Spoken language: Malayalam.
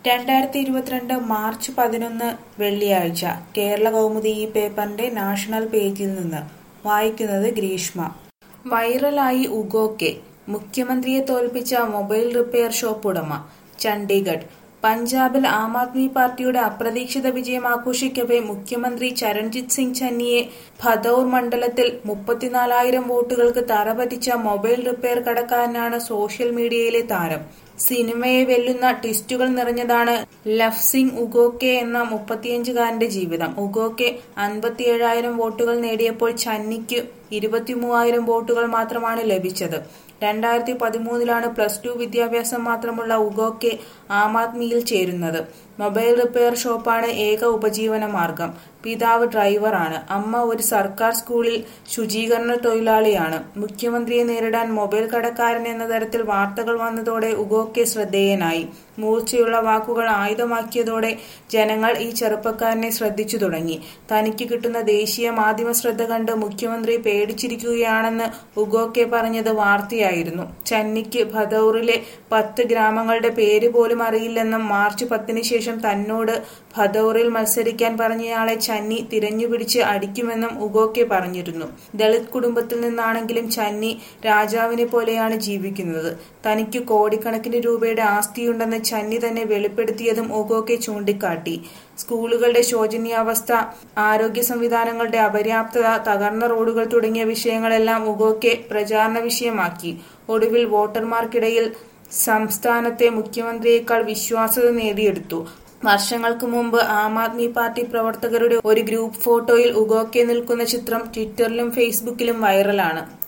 രണ്ടായിരത്തി ഇരുപത്തിരണ്ട് മാർച്ച് പതിനൊന്ന് വെള്ളിയാഴ്ച കേരള കൗമുദി ഈ പേപ്പറിന്റെ നാഷണൽ പേജിൽ നിന്ന് വായിക്കുന്നത് ഗ്രീഷ്മ വൈറലായി ഉഗോക്കെ മുഖ്യമന്ത്രിയെ തോൽപ്പിച്ച മൊബൈൽ റിപ്പയർ ഷോപ്പ് ഉടമ ചണ്ഡീഗഡ് പഞ്ചാബിൽ ആം ആദ്മി പാർട്ടിയുടെ അപ്രതീക്ഷിത വിജയം ആഘോഷിക്കവെ മുഖ്യമന്ത്രി ചരൺജിത് സിംഗ് ചന്നിയെ ഭദൌർ മണ്ഡലത്തിൽ മുപ്പത്തിനാലായിരം വോട്ടുകൾക്ക് തറപറ്റിച്ച മൊബൈൽ റിപ്പയർ കടക്കാരനാണ് സോഷ്യൽ മീഡിയയിലെ താരം സിനിമയെ വെല്ലുന്ന ട്വിസ്റ്റുകൾ നിറഞ്ഞതാണ് ലഫ്സിംഗ് ഉഗോക്കെ എന്ന മുപ്പത്തിയഞ്ചുകാരന്റെ ജീവിതം ഉഗോക്കെ അൻപത്തിയേഴായിരം വോട്ടുകൾ നേടിയപ്പോൾ ചന്നിക്ക് ഇരുപത്തിമൂവായിരം വോട്ടുകൾ മാത്രമാണ് ലഭിച്ചത് രണ്ടായിരത്തി പതിമൂന്നിലാണ് പ്ലസ് ടു വിദ്യാഭ്യാസം മാത്രമുള്ള ഉഗോക്കെ ആം ആദ്മിയിൽ ചേരുന്നത് മൊബൈൽ റിപ്പയർ ഷോപ്പാണ് ഏക ഉപജീവന മാർഗം പിതാവ് ഡ്രൈവറാണ് അമ്മ ഒരു സർക്കാർ സ്കൂളിൽ ശുചീകരണ തൊഴിലാളിയാണ് മുഖ്യമന്ത്രിയെ നേരിടാൻ മൊബൈൽ കടക്കാരൻ എന്ന തരത്തിൽ വാർത്തകൾ വന്നതോടെ ഉഗോക്കെ ശ്രദ്ധേയനായി മൂർച്ചയുള്ള വാക്കുകൾ ആയുധമാക്കിയതോടെ ജനങ്ങൾ ഈ ചെറുപ്പക്കാരനെ ശ്രദ്ധിച്ചു തുടങ്ങി തനിക്ക് കിട്ടുന്ന ദേശീയ മാധ്യമ ശ്രദ്ധ കണ്ട് മുഖ്യമന്ത്രി പേടിച്ചിരിക്കുകയാണെന്ന് ഉഗോക്കെ പറഞ്ഞത് വാർത്തയായിരുന്നു ചന്നിക്ക് ഭദൌറിലെ പത്ത് ഗ്രാമങ്ങളുടെ പേര് പോലും അറിയില്ലെന്നും മാർച്ച് പത്തിന് ശേഷം തന്നോട് ഭദൌറിൽ മത്സരിക്കാൻ പറഞ്ഞയാളെ ചന്നി തിരഞ്ഞുപിടിച്ച് അടിക്കുമെന്നും ഉഗോക്കെ പറഞ്ഞിരുന്നു ദളിത് കുടുംബത്തിൽ നിന്നാണെങ്കിലും ചന്നി രാജാവിനെ പോലെയാണ് ജീവിക്കുന്നത് തനിക്ക് കോടിക്കണക്കിന് രൂപയുടെ ആസ്തിയുണ്ടെന്ന് ചന്നി തന്നെ വെളിപ്പെടുത്തിയതും ഉഗോക്കെ ചൂണ്ടിക്കാട്ടി സ്കൂളുകളുടെ ശോചനീയാവസ്ഥ ആരോഗ്യ സംവിധാനങ്ങളുടെ അപര്യാപ്തത തകർന്ന റോഡുകൾ തുടങ്ങിയ വിഷയങ്ങളെല്ലാം ഉഗോക്കെ പ്രചാരണ വിഷയമാക്കി ഒടുവിൽ വോട്ടർമാർക്കിടയിൽ സംസ്ഥാനത്തെ മുഖ്യമന്ത്രിയേക്കാൾ വിശ്വാസ്യത നേടിയെടുത്തു വർഷങ്ങൾക്ക് മുമ്പ് ആം ആദ്മി പാർട്ടി പ്രവർത്തകരുടെ ഒരു ഗ്രൂപ്പ് ഫോട്ടോയിൽ ഉഗോക്കെ നിൽക്കുന്ന ചിത്രം ട്വിറ്ററിലും ഫേസ്ബുക്കിലും വൈറലാണ്